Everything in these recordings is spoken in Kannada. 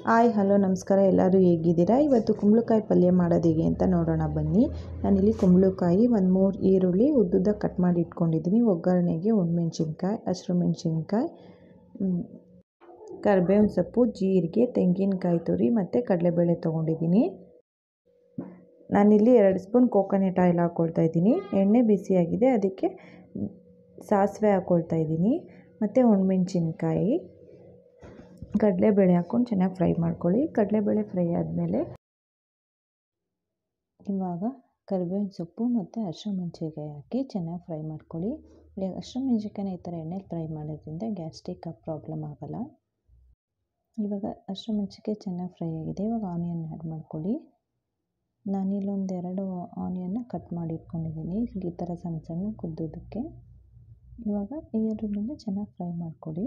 ಹಾಯ್ ಹಲೋ ನಮಸ್ಕಾರ ಎಲ್ಲರೂ ಹೇಗಿದ್ದೀರಾ ಇವತ್ತು ಕುಂಬಳಕಾಯಿ ಪಲ್ಯ ಮಾಡೋದು ಹೇಗೆ ಅಂತ ನೋಡೋಣ ಬನ್ನಿ ನಾನಿಲ್ಲಿ ಕುಂಬಳಕಾಯಿ ಒಂದು ಮೂರು ಈರುಳ್ಳಿ ಉದ್ದುದ್ದ ಕಟ್ ಮಾಡಿ ಇಟ್ಕೊಂಡಿದ್ದೀನಿ ಒಗ್ಗರಣೆಗೆ ಒಣಮೆಣ್ಸಿನ್ಕಾಯಿ ಹಸಿರು ಮೆಣಸಿನ್ಕಾಯಿ ಕರಿಬೇವಿನ ಸೊಪ್ಪು ಜೀರಿಗೆ ತೆಂಗಿನಕಾಯಿ ತುರಿ ಮತ್ತು ಕಡಲೆಬೇಳೆ ತೊಗೊಂಡಿದ್ದೀನಿ ನಾನಿಲ್ಲಿ ಎರಡು ಸ್ಪೂನ್ ಕೋಕೋನಟ್ ಆಯಿಲ್ ಹಾಕ್ಕೊಳ್ತಾ ಇದ್ದೀನಿ ಎಣ್ಣೆ ಬಿಸಿಯಾಗಿದೆ ಅದಕ್ಕೆ ಸಾಸಿವೆ ಹಾಕ್ಕೊಳ್ತಾ ಇದ್ದೀನಿ ಮತ್ತು ಒಣಮೆಣ್ಸಿನ್ಕಾಯಿ ಕಡಲೆಬೇಳೆ ಹಾಕ್ಕೊಂಡು ಚೆನ್ನಾಗಿ ಫ್ರೈ ಮಾಡ್ಕೊಳ್ಳಿ ಕಡಲೆಬೇಳೆ ಫ್ರೈ ಆದಮೇಲೆ ಇವಾಗ ಕರಿಬೇವಿನ ಸೊಪ್ಪು ಮತ್ತು ಹಸಿರು ಮೆಣಸಿನ್ಕಾಯಿ ಹಾಕಿ ಚೆನ್ನಾಗಿ ಫ್ರೈ ಮಾಡ್ಕೊಳ್ಳಿ ಹಸಿರು ಮೆಣಸಿನ್ಕಾಯಿನ ಈ ಥರ ಎಣ್ಣೆಲಿ ಫ್ರೈ ಮಾಡೋದ್ರಿಂದ ಗ್ಯಾಸ್ಟ್ರಿಕ್ ಪ್ರಾಬ್ಲಮ್ ಆಗೋಲ್ಲ ಇವಾಗ ಹಸಿರು ಮೆಣಸಿನ್ಕಾಯಿ ಚೆನ್ನಾಗಿ ಫ್ರೈ ಆಗಿದೆ ಇವಾಗ ಆನಿಯನ್ ಆ್ಯಡ್ ಮಾಡ್ಕೊಳ್ಳಿ ನಾನಿಲ್ಲೊಂದು ಎರಡು ಆನಿಯನ್ನ ಕಟ್ ಮಾಡಿ ಇಟ್ಕೊಂಡಿದ್ದೀನಿ ಈ ಥರ ಸಣ್ಣ ಸಣ್ಣ ಕುದ್ದೋದಕ್ಕೆ ಇವಾಗ ಈರುಳ್ಳಿನ ಚೆನ್ನಾಗಿ ಫ್ರೈ ಮಾಡ್ಕೊಳ್ಳಿ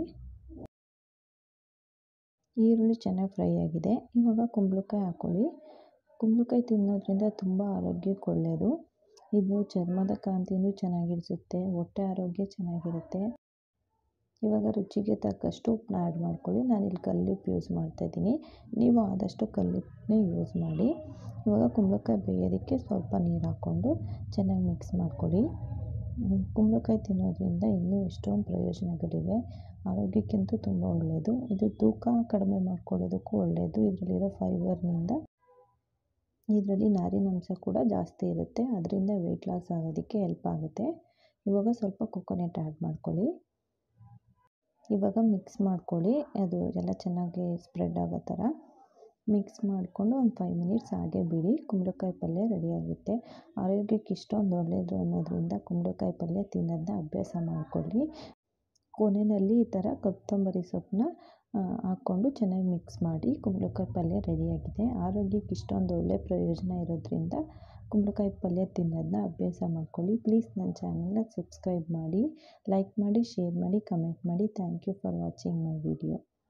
ಈರುಳ್ಳಿ ಚೆನ್ನಾಗಿ ಫ್ರೈ ಆಗಿದೆ ಇವಾಗ ಕುಂಬಳಕಾಯಿ ಹಾಕ್ಕೊಳ್ಳಿ ಕುಂಬಳಕಾಯಿ ತಿನ್ನೋದ್ರಿಂದ ತುಂಬ ಆರೋಗ್ಯಕ್ಕೆ ಒಳ್ಳೆಯದು ಇದು ಚರ್ಮದ ಕಾಂತಿನೂ ಚೆನ್ನಾಗಿರಿಸುತ್ತೆ ಹೊಟ್ಟೆ ಆರೋಗ್ಯ ಚೆನ್ನಾಗಿರುತ್ತೆ ಇವಾಗ ರುಚಿಗೆ ತಕ್ಕಷ್ಟು ಉಪ್ಪನ್ನ ಆ್ಯಡ್ ಮಾಡ್ಕೊಳ್ಳಿ ನಾನಿಲ್ಲಿ ಕಲ್ಲುಪ್ಪು ಯೂಸ್ ಮಾಡ್ತಾಯಿದ್ದೀನಿ ನೀವು ಆದಷ್ಟು ಕಲ್ಲುಪ್ಪನ್ನೇ ಯೂಸ್ ಮಾಡಿ ಇವಾಗ ಕುಂಬಳಕಾಯಿ ಬೇಯೋದಕ್ಕೆ ಸ್ವಲ್ಪ ನೀರು ಹಾಕ್ಕೊಂಡು ಚೆನ್ನಾಗಿ ಮಿಕ್ಸ್ ಮಾಡ್ಕೊಳ್ಳಿ ಕುಂಬಳಕಾಯಿ ತಿನ್ನೋದ್ರಿಂದ ಇನ್ನೂ ಎಷ್ಟೊಂದು ಪ್ರಯೋಜನಗಳಿವೆ ಆರೋಗ್ಯಕ್ಕಿಂತೂ ತುಂಬ ಒಳ್ಳೆಯದು ಇದು ತೂಕ ಕಡಿಮೆ ಮಾಡ್ಕೊಳ್ಳೋದಕ್ಕೂ ಒಳ್ಳೆಯದು ಇದರಲ್ಲಿರೋ ಫೈಬರ್ನಿಂದ ಇದರಲ್ಲಿ ನಾರಿನಂಶ ಕೂಡ ಜಾಸ್ತಿ ಇರುತ್ತೆ ಅದರಿಂದ ವೆಯ್ಟ್ ಲಾಸ್ ಆಗೋದಕ್ಕೆ ಹೆಲ್ಪ್ ಆಗುತ್ತೆ ಇವಾಗ ಸ್ವಲ್ಪ ಕೊಕೊನೆಟ್ ಆ್ಯಡ್ ಮಾಡ್ಕೊಳ್ಳಿ ಇವಾಗ ಮಿಕ್ಸ್ ಮಾಡ್ಕೊಳ್ಳಿ ಅದು ಎಲ್ಲ ಚೆನ್ನಾಗಿ ಸ್ಪ್ರೆಡ್ ಆಗೋ ಥರ ಮಿಕ್ಸ್ ಮಾಡಿಕೊಂಡು ಒಂದು ಫೈವ್ ಮಿನಿಟ್ಸ್ ಹಾಗೆ ಬಿಡಿ ಕುಂಬಳಕಾಯಿ ಪಲ್ಯ ರೆಡಿಯಾಗುತ್ತೆ ಆರೋಗ್ಯಕ್ಕೆ ಇಷ್ಟೊಂದು ಒಳ್ಳೆಯದು ಅನ್ನೋದರಿಂದ ಕುಂಬಳಕಾಯಿ ಪಲ್ಯ ತಿನ್ನೋದನ್ನ ಅಭ್ಯಾಸ ಮಾಡಿಕೊಳ್ಳಿ ಕೊನೆಯಲ್ಲಿ ಈ ಥರ ಕೊತ್ತಂಬರಿ ಸೊಪ್ಪನ್ನ ಹಾಕ್ಕೊಂಡು ಚೆನ್ನಾಗಿ ಮಿಕ್ಸ್ ಮಾಡಿ ಕುಂಬಳಕಾಯಿ ಪಲ್ಯ ರೆಡಿಯಾಗಿದೆ ಆರೋಗ್ಯಕ್ಕೆ ಇಷ್ಟೊಂದು ಒಳ್ಳೆಯ ಪ್ರಯೋಜನ ಇರೋದ್ರಿಂದ ಕುಂಬಳಕಾಯಿ ಪಲ್ಯ ತಿನ್ನೋದನ್ನ ಅಭ್ಯಾಸ ಮಾಡ್ಕೊಳ್ಳಿ ಪ್ಲೀಸ್ ನನ್ನ ಚಾನಲ್ನ ಸಬ್ಸ್ಕ್ರೈಬ್ ಮಾಡಿ ಲೈಕ್ ಮಾಡಿ ಶೇರ್ ಮಾಡಿ ಕಮೆಂಟ್ ಮಾಡಿ thank you for watching my video